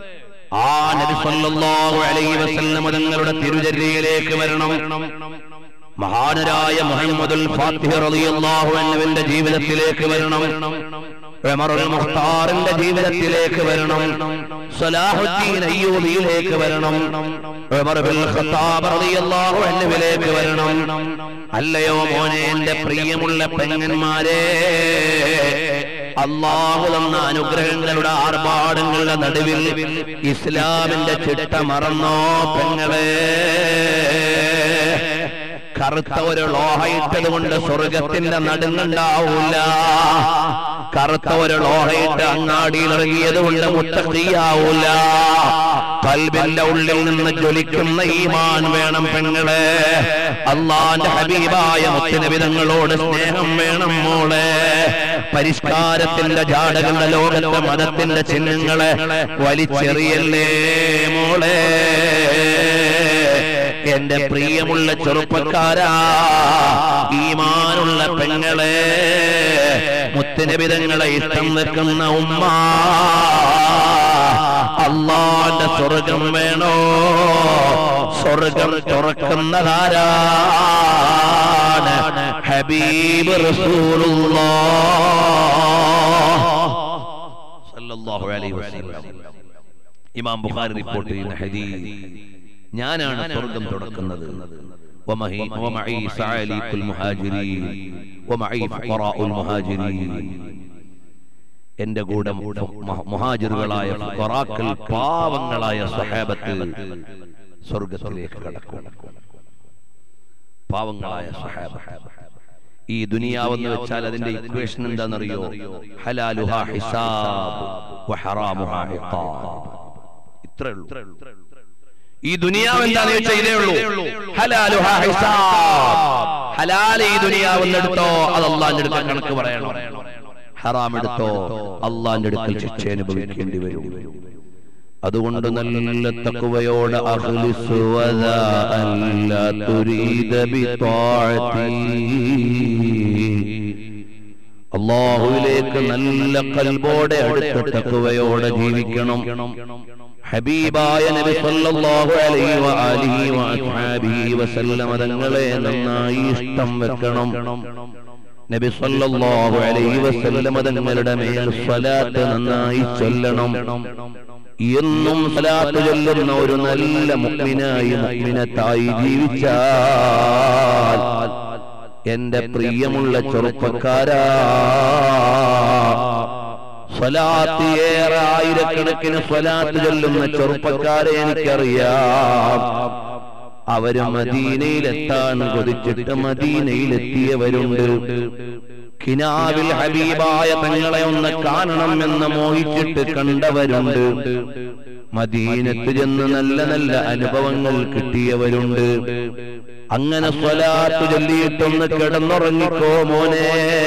ആ നബി സല്ലല്ലാഹു അലൈഹി വസല്ലം തങ്ങളുടെ തിരുചര്യയിലേക്ക് വരണം മഹാനരായ മുഹമ്മദുൽ ഫാത്തിഹ് റളിയല്ലാഹു അൻഹുവിന്റെ ജീവിതത്തിലേക്ക് വരണം ഉമറുൽ മുഖ്താറിന്റെ ജീവിതത്തിലേക്ക് വരണം സലാഹുദ്ദീൻ അയ്യൂബിയിലേക്ക് വരണം ഉമർ ബിൻ ഖത്താബ് റളിയല്ലാഹു അൻഹുവിലേക്ക് വരണം അല്ലയോ മോനെ എന്റെ പ്രിയമുള്ള പെങ്ങന്മാരെ അള്ളാഹു തന്ന അനുഗ്രഹങ്ങളുടെ ആർഭാടങ്ങളുടെ നടുവിൽ ഇസ്ലാമിന്റെ ചിട്ട മറന്നോ പെങ്ങളെ കറുത്ത ഒരു ലോഹയിട്ടത് കൊണ്ട് സ്വർഗത്തിന്റെ നടുങ്ങുണ്ടാവൂല കറുത്ത ഒരു ലോഹയിട്ട് അങ്ങാടിയിൽ ഇറങ്ങിയത് കൊണ്ട് മുത്തക്കിയാവൂല കൽബിന്റെ ഉള്ളിൽ നിന്ന് ജ്വലിക്കുന്ന ഈമാൻ വേണം പെങ്ങളെ അള്ളാന്റെ ഹബീബായ മുത്തനബിതങ്ങളോട് സ്നേഹം വേണം മോളെ പരിഷ്കാരത്തിന്റെ ജാടകളുടെ ലോകത്തെ മതത്തിന്റെ ചിഹ്നങ്ങളെ വലിച്ചെറിയല്ലേ മോളെ എന്റെ പ്രിയമുള്ള ചെറുപ്പക്കാരാ ഈമാനുള്ള പെങ്ങളെ മുത്തനബിതങ്ങളെ ഇഷ്ടം വെക്കുന്ന ഉമ്മ അള്ളാന്റെ സ്വർഗം വേണോ സ്വർഗം തുറക്കുന്നതാരാണ് ഹബീബ് റസൂലുള്ളാഹ് അലൈഹി വസല്ലം ഇമാം ബുഖാരി റിപ്പോർട്ട് ചെയ്യുന്ന ഹദീസ് ഞാനാണ് സ്വർഗം തുടക്കുന്നത് ومعي ومعي سعاليك المهاجرين ومعي فقراء المهاجرين എന്റെ കൂടെ മു- മുഹാജിറുകളായ ഫുഖറാക്കൾ പാവങ്ങളായ സഹാബത്ത് സ്വർഗത്തിലേക്ക് കടക്കും പാവങ്ങളായ സഹാബത്ത് ഈ ദുനിയാവെന്ന് വെച്ചാൽ അതിന്റെ ഇക്വേഷൻ എന്താണെന്നറിയോ ഹലാലുഹ ഹിസാബ് വഹറാമുഹ ഇഖാബ് ഇത്രേ ഉള്ളൂ ഈ ദുനിയാവ് എന്താന്ന് വെച്ചാൽ ഇതേ ഉള്ളൂ ഹലാലുഹ ഹിസാബ് ഹലാൽ ഈ ദുനിയാവ് എടുത്തോ അത് അള്ളാന്റെ അടുക്കൽ കണക്ക് പറയണം ഹറാം എടുത്തോ അള്ളാന്റെ അടുക്കൽ ശിക്ഷ അനുഭവിക്കേണ്ടി വരും അതുകൊണ്ട് നല്ല തക്കുവയോട് അഖ്ലിസ് വദാ അല്ല തുരീദ ബിത്വാഅതി അള്ളാഹുവിലേക്ക് നല്ല കൽബോടെ അടുത്ത തക്കുവയോടെ ജീവിക്കണം ഹബീബായ നബി സല്ലല്ലാഹു അലൈഹി വആലിഹി വഅസ്ഹാബിഹി വസല്ലമ തങ്ങളെ നന്നായി ഇഷ്ടം വെക്കണം നബി സല്ലല്ലാഹു അലൈഹി വസല്ലമ തങ്ങളുടെ മേൽ സ്വലാത്ത് നന്നായി ചൊല്ലണം എന്നും സ്വലാത്ത് ചൊല്ലുന്ന ഒരു നല്ല മുഅ്മിനായി മുഅ്മിനത്തായി ജീവിച്ചാൽ എന്റെ പ്രിയമുള്ള ചെറുപ്പക്കാരാ സ്വലാത്ത് ഏറെ ആയിരക്കണക്കിന് സ്വലാത്ത് ചൊല്ലുന്ന ചെറുപ്പക്കാരെ എനിക്കറിയാം അവര് മദീനയിലെത്താൻ കൊതിച്ചിട്ട് മദീനയിലെത്തിയവരുണ്ട് കിനാവിൽ ഹബീബായ തങ്ങളെ ഒന്ന് കാണണം എന്ന് മോഹിച്ചിട്ട് കണ്ടവരുണ്ട് മദീനത്ത് ചെന്ന് നല്ല നല്ല അനുഭവങ്ങൾ കിട്ടിയവരുണ്ട് അങ്ങനെ സ്വലാത്ത് ചൊല്ലിയിട്ടൊന്ന് കിടന്നുറങ്ങിക്കോ മോനെ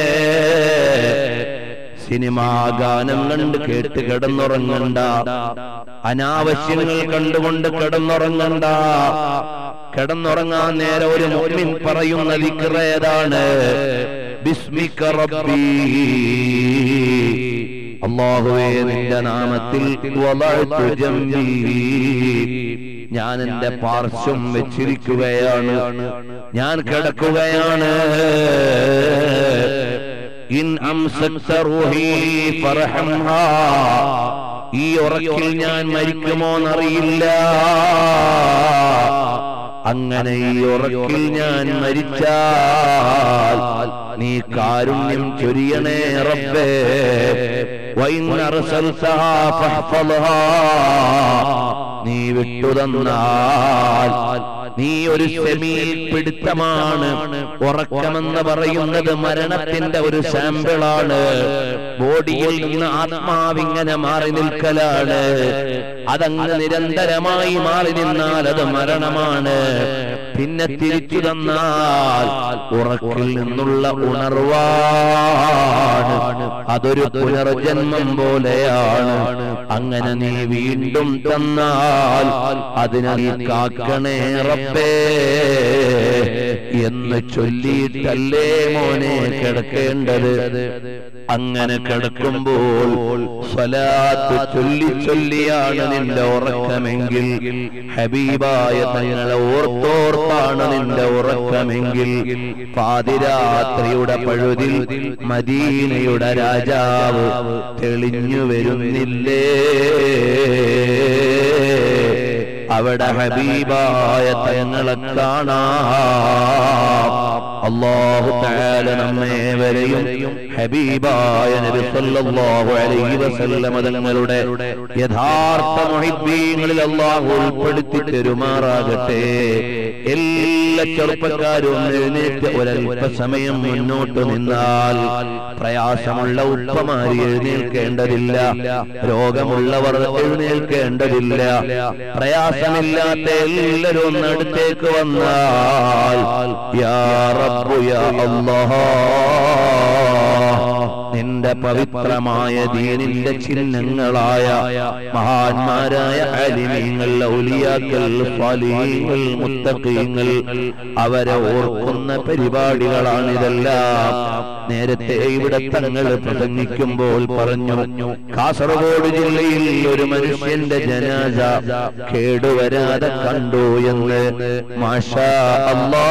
സിനിമാ ഗാനം കണ്ട് കേട്ട് കിടന്നുറങ്ങണ്ട അനാവശ്യങ്ങൾ കണ്ടുകൊണ്ട് കിടന്നുറങ്ങണ്ട കിടന്നുറങ്ങാൻ നേരെ ഒരു മുഅ്മിൻ പറയുന്ന ദിക്ർ ഏതാണ് ബിസ്മിക റബ്ബി അല്ലാഹുവേ നിന്റെ നാമത്തിൽ വലഅ്തു ജംബി ഞാൻ എന്റെ പാർശ്വം വെച്ചിരിക്കുകയാണ് ഞാൻ കിടക്കുകയാണ് ഇൻ അംസക്ത റൂഹി ഫർഹംഹാ ഈ ഉറക്കിൽ ഞാൻ മരിക്കുമോന്നറിയില്ല അങ്ങനെ ഈ ഉറക്കിൽ ഞാൻ മരിച്ചാൽ നീ കാരുണ്യം ചൊരിയണേ റബ്ബേ വൈൻ അർസൽതഹാ ഫഹ്ഫദ്ഹാ നീ വിട്ടുതന്നാൽ നീ ഒരു സെമി പിടുത്തമാണ് ഉറക്കമെന്ന് പറയുന്നത് മരണത്തിന്റെ ഒരു സാമ്പിളാണ് ബോഡിയിൽ നിന്ന് ആത്മാവിങ്ങനെ മാറി നിൽക്കലാണ് അതങ്ങ് നിരന്തരമായി മാറി നിന്നാൽ അത് മരണമാണ് പിന്നെ തിരിച്ചു തന്നാൽ ഉറക്കിൽ നിന്നുള്ള ഉണർവാണ് അതൊരു പുനർജന്മം പോലെയാണ് അങ്ങനെ നീ വീണ്ടും തന്നാൽ അതിനെ നീ കാക്കണേ റബ്ബേ എന്ന് ചൊല്ലിയിട്ടല്ലേ മോനെ കിടക്കേണ്ടത് അങ്ങനെ കിടക്കുമ്പോൾ സ്വലാത്ത് ചൊല്ലി ചൊല്ലിയാണ് നിന്റെ ഉറക്കമെങ്കിൽ ഹബീബായ തങ്ങളെ ഓർത്തോർത്താണ് നിന്റെ ഉറക്കമെങ്കിൽ പാതിരാത്രിയുടെ പഴുതിൽ മദീനയുടെ രാജാവ് തെളിഞ്ഞു വരുന്നില്ലേ അവിടെ ഹബീബായ തങ്ങളെ കാണാം അള്ളാഹു തആല നമ്മേവരെയും ഹബീബായ നബി സല്ലല്ലാഹു അലൈഹി വസല്ലമ തങ്ങളുടെ യഥാർത്ഥ മുഹിബ്ബീങ്ങളിൽ അള്ളാഹു ഉൾപ്പെടുത്തി തരുമാറാകട്ടെ എല്ലാ ചെറുപ്പക്കാരും ഒന്ന് എഴുന്നേറ്റ് ഒരല്പസമയം മുന്നോട്ട് നിന്നാൽ പ്രയാസമുള്ള ഉപ്പമാരി എഴുന്നേൽക്കേണ്ടതില്ല രോഗമുള്ളവർ എഴുന്നേൽക്കേണ്ടതില്ല പ്രയാസമില്ലാത്ത എല്ലാവരും ഒന്ന് അടുത്തേക്ക് വന്നാൽ യാ റബ്ബു യാ അല്ലാഹ് നിന്റെ പവിത്രമായ ദീനിന്റെ ചിഹ്നങ്ങളായ മഹാന്മാരായ അലിമീങ്ങൾ ഔലിയാക്കൾ സ്വാലിഹീങ്ങൾ മുത്തഖീങ്ങൾ അവരെ ഓർക്കുന്ന പരിപാടികളാണിതെല്ലാം നേരത്തെ ഇവിടെ തങ്ങൾ പ്രസംഗിക്കുമ്പോൾ പറഞ്ഞു കാസർഗോഡ് ജില്ലയിൽ ഒരു മനുഷ്യന്റെ ജനാസ കേടുവരാതെ കണ്ടു എന്ന് മാഷാ അല്ലാ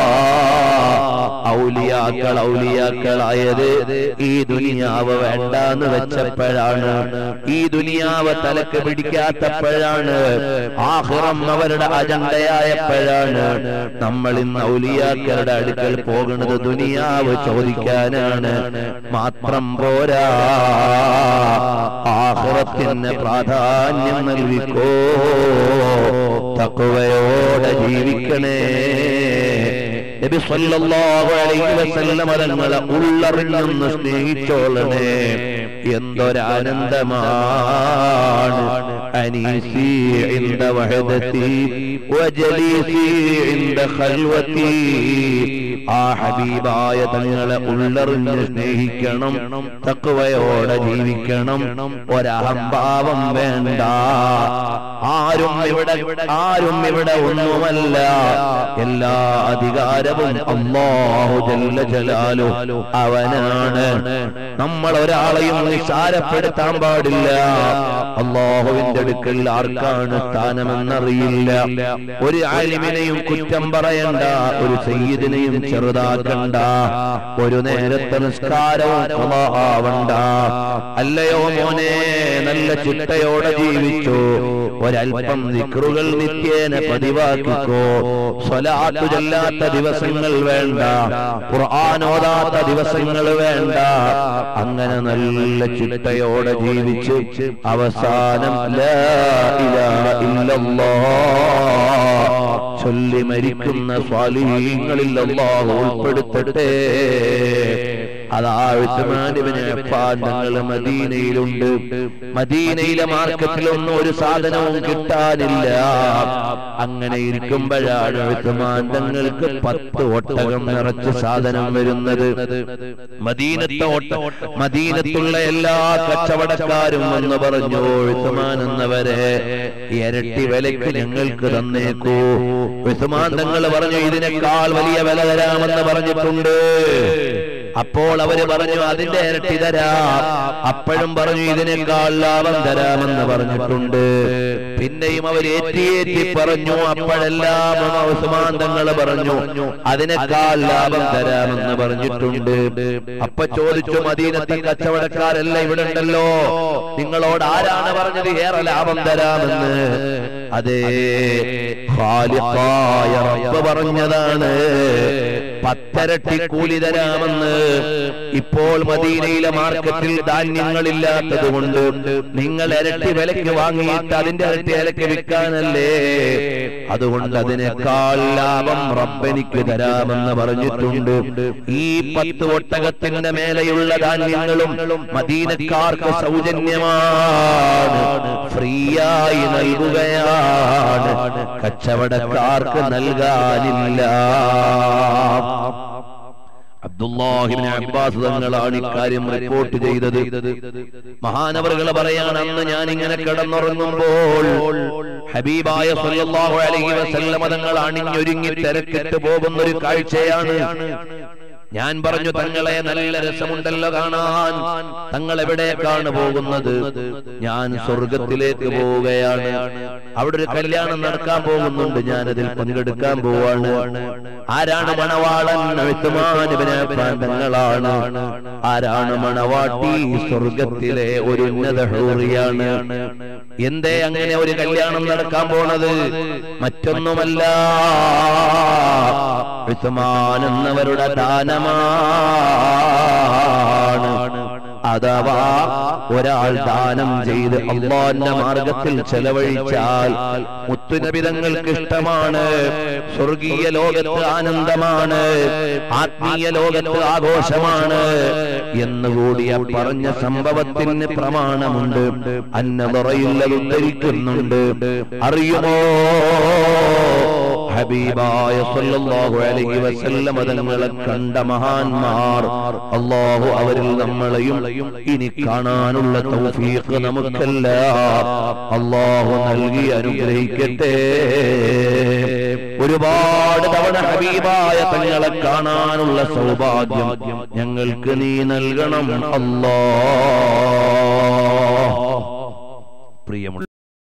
ഔലിയാക്കൾ ഔലിയാക്കളായത് ഈ ദുനിയാവ് വേണ്ടാന്ന് വെച്ചപ്പോഴാണ് ഈ ദുനിയാവ് തലക്ക് പിടിക്കാത്തപ്പോഴാണ് ആഹ്റം അവരുടെ അജണ്ടയായപ്പോഴാണ് നമ്മൾ ഇന്ന് ഔലിയാക്കളുടെ അടുക്കൽ പോകുന്നത് ദുനിയാവ് ചോദിക്കാനാണ് മാത്രം പോരാ ആഹ്റത്തിന് പ്രാധാന്യം നൽകിക്കോ തക്കുവയോടെ ജീവിക്കണേ നബി സല്ലല്ലാഹു അലൈഹി വസല്ലമ തങ്ങളെ ഉള്ളറിഞ്ഞൊന്ന് സ്നേഹിച്ചോളണേ എന്തൊരാനന്ദമാണ് അനീസി عند وحدتي وجليسي عند خلوتي ആ ഹബീബായ തങ്ങളെ ഉള്ളറിഞ്ഞ് സ്നേഹിക്കണം തക്കുവയോടെ ജീവിക്കണം ഒരഹംഭാവം വേണ്ട ആരും ഇവിടെ ആരും ഇവിടെ ഒന്നുമല്ല എല്ലാ അധികാരവും അള്ളാഹു ജല്ല ജലാലു അവനാണ് നമ്മൾ ഒരാളെയും നിസാരപ്പെടുത്താൻ പാടില്ല അള്ളാഹുവിന്റെ അടുക്കൽ ആർക്കാണ് സ്ഥാനമെന്നറിയില്ല ഒരു ആലിമിനെയും കുറ്റം പറയണ്ട ഒരു സയ്യിദിനെയും ചെറുതാക്കണ്ട ഒരു നേരത്തെ നിസ്കാരവും ആവണ്ട അല്ലയോ മോനെ നല്ല ചിട്ടയോടെ ജീവിച്ചു ഒരൽപ്പം ദിക്റുകൾ നിത്യേന പതിവാക്കിക്കോ സ്വലാത്തു ചൊല്ലാത്ത ദിവസങ്ങൾ വേണ്ട ഖുർആാനോദാത്ത ദിവസങ്ങൾ വേണ്ട അങ്ങനെ നല്ല ചിട്ടയോടെ ജീവിച്ച് അവസാനം ലാ ഇലാഹ ഇല്ലല്ലാഹ് ചൊല്ലി മരിക്കുന്ന സ്വാലീങ്ങളിൽ അള്ളാഹു ഉൾപ്പെടുത്തട്ടെ അതാഴ്ത്തമാനിവന് ഞങ്ങള് മദീനയിലുണ്ട് മദീനയിലെ മാർക്കറ്റിലൊന്നും ഒരു സാധനവും കിട്ടാനില്ല അങ്ങനെ ഇരിക്കുമ്പോഴാണ് എഴുത്തുമാൻ തങ്ങൾക്ക് പത്ത് ഒട്ടകം നിറച്ച് സാധനം വരുന്നത് മദീനത്തെ ഒട്ട മദീനത്തുള്ള എല്ലാ കച്ചവടക്കാരും എന്ന് പറഞ്ഞു എഴുത്തുമാൻ എന്നവരെ ഇരട്ടി വിലയ്ക്ക് ഞങ്ങൾക്ക് തന്നേക്കൂ എഴുത്തുമാൻ തങ്ങൾ പറഞ്ഞു ഇതിനേക്കാൾ വലിയ വില തരാമെന്ന് പറഞ്ഞിട്ടുണ്ട് അപ്പോൾ അവര് പറഞ്ഞു അതിന്റെ ഇരട്ടി തരാം അപ്പോഴും പറഞ്ഞു ഇതിനേക്കാൾ ലാഭം തരാമെന്ന് പറഞ്ഞിട്ടുണ്ട് പിന്നെയും അവർ ഏറ്റിയേറ്റി പറഞ്ഞു അപ്പോഴെല്ലാം ഉസ്മാന്തങ്ങൾ പറഞ്ഞു അതിനേക്കാൾ ലാഭം തരാമെന്ന് പറഞ്ഞിട്ടുണ്ട് അപ്പൊ ചോദിച്ചു മദീനത്തെ കച്ചവടക്കാരല്ല ഇവിടെ ഉണ്ടല്ലോ നിങ്ങളോട് ആരാണ് പറഞ്ഞത് ഏറെ ലാഭം തരാമെന്ന് അതേ ഖാലിഖായ റബ്ബ് പറഞ്ഞതാണ് പത്തരട്ടി കൂലി തരാമെന്ന് ഇപ്പോൾ മദീനയിലെ മാർക്കറ്റിൽ ധാന്യങ്ങളില്ലാത്തത് കൊണ്ട് നിങ്ങൾ ഇരട്ടി വിലക്ക് വാങ്ങിയിട്ട് അതിന്റെ ഇരട്ടി വിലക്ക് വിൽക്കാനല്ലേ അതുകൊണ്ട് അതിനേക്കാൾ ലാഭം റബ്ബെനിക്ക് തരാമെന്ന് പറഞ്ഞിട്ടുണ്ട് ഈ പത്ത് ഒട്ടകത്തിന്റെ മേലെയുള്ള ധാന്യങ്ങളും മദീനക്കാർക്ക് സൗജന്യമാണ് ഫ്രീയായി നൽകുകയാണ് കച്ചവടക്കാർക്ക് നൽകാനില്ല അബ്ദുല്ലാഹിബ്നു അബ്ബാസ് തങ്ങളാണ് ഇക്കാര്യം റിപ്പോർട്ട് ചെയ്തത് മഹാനവറുകൾ പറയാണ് അന്ന് ഞാൻ ഇങ്ങനെ കിടന്നുറങ്ങുമ്പോൾ ഹബീബായ സല്ലല്ലാഹു അലൈഹി വസല്ലമ തങ്ങൾ അണിഞ്ഞൊരുങ്ങി തിരക്കിട്ട് പോകുന്ന ഒരു കാഴ്ചയാണ് ഞാൻ പറഞ്ഞു തങ്ങളെ നല്ല രസമുണ്ടല്ലോ കാണാൻ തങ്ങൾ എവിടേക്കാണ് പോകുന്നത് ഞാൻ സ്വർഗത്തിലേക്ക് പോവുകയാണ് അവിടെ ഒരു കല്യാണം നടക്കാൻ പോകുന്നുണ്ട് ഞാൻ അതിൽ പങ്കെടുക്കാൻ പോവാണ് ആരാണ് മണവാളൻ ഉസ്മാൻ ഇബ്നു അഫ്ഫാൻ തങ്ങളാണ് ആരാണ് മണവാട്ടി സ്വർഗത്തിലെ ഒരു ഉന്നത ഹൂറിയാണ് എന്തേ അങ്ങനെ ഒരു കല്യാണം നടക്കാൻ പോണത് മറ്റൊന്നുമല്ല ഉസ്മാൻ എന്നവരുടെ ദാനമാണ് അഥവാ ഒരാൾ ദാനം ചെയ്ത് അള്ളാന്റെ മാർഗത്തിൽ ചെലവഴിച്ചാൽ മുത്തുനബിതങ്ങൾക്ക് ഇഷ്ടമാണ് സ്വർഗീയ ലോകത്ത് ആനന്ദമാണ് ആത്മീയ ലോകത്ത് ആഘോഷമാണ് എന്നുകൂടി ആ പറഞ്ഞ സംഭവത്തിന് പ്രമാണമുണ്ട് അന്നതറയിൽ അത് ഉദ്ധരിക്കുന്നുണ്ട് അറിയുമോ ഹബീബായ സല്ലല്ലാഹു അലൈഹി വസല്ലമ തങ്ങളെ കണ്ട മഹാന്മാർ അല്ലാഹു അവരിൽ നമ്മളെയും ഇനി കാണാനുള്ള തൗഫീഖ് നമുക്കെല്ലാം അല്ലാഹു നൽകി അനുഗ്രഹിക്കട്ടെ ഒരുപാട് തവണ ഹബീബായ തങ്ങളെ കാണാനുള്ള സൗഭാഗ്യം ഞങ്ങൾക്ക് നീ നൽകണം അല്ലാ പ്രിയമുള്ള